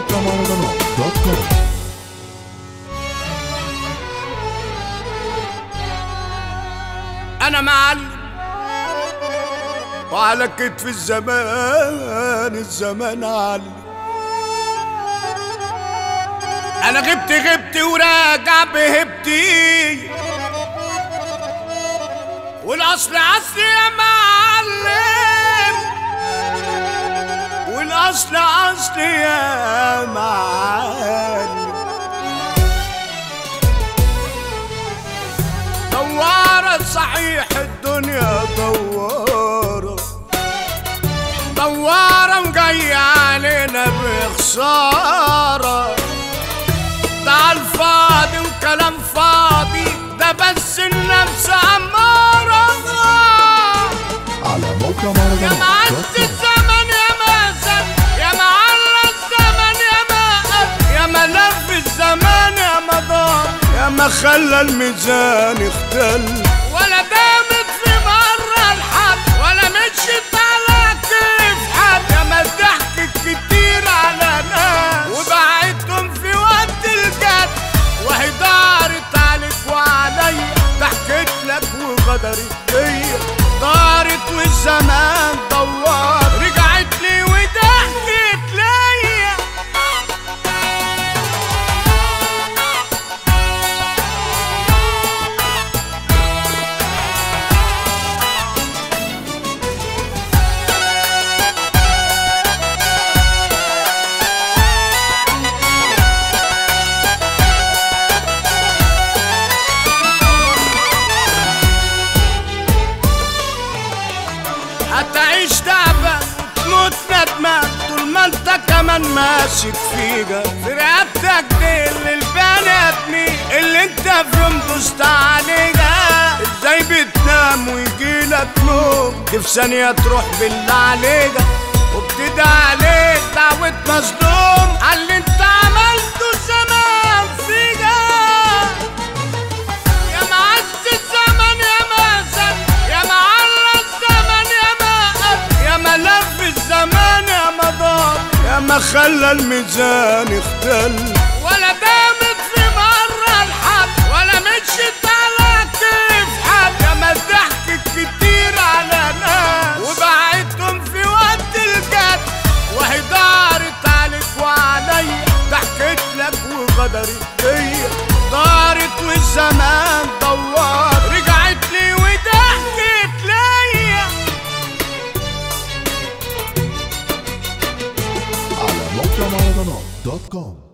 موقع مهرجانات دوت كوم انا معلم وعلى كتف الزمان الزمان علم انا غبت غبت وراجع بهبتي والاصل اصل يا معلم والاصل اصل يا معلم دوارة صحيح الدنيا دوارة دوارة وجاية علينا بخسارة ده الفاضي وكلام فاضي ده بس النفس أمارة على موقع يا مهرجانات معز دوت كوم الزمن يا مازن يا معلى الزمن يا مقف يا ملف الزمان يا مدار يا ما خلى الميزان اختل ولا دامت في مرة الحد ولا مشيت على كيف حد يا ما ضحكت كتير على ناس وبعدتم في وقت الجد وهي دارت عليك وعليا ضحكت لك وغدرت بيا دارت والزمان دوار رجعت لي وضحكت ليا هتعيش تعبان وتموت ندمان طول ما انت كمان ماسك فيها في رقبتك دي اللي البني ادمين اللي انت في يوم دوست عليها ازاي بتنام ويجيلك نوم دي في ثانية تروح بالله عليها وبتدعي عليك دعوة مظلوم على اللي انت عملته زمان فيها يا معز الزمن يا مازن يا معلى الزمن يا مقف يا ملف الزمان يا مدار يا ما خلى الميزان اختل ولا دامت في مرة الحد ولا مشيت على كيف حد يا ما ضحكت كتير على ناس وبعدتم في وقت الجد وهي دارت عليك وعليا ضحكت لك وغدرت بيا دارت والزمان دوار رجعت لي وضحكت ليا على موقع مهرجانات دوت كوم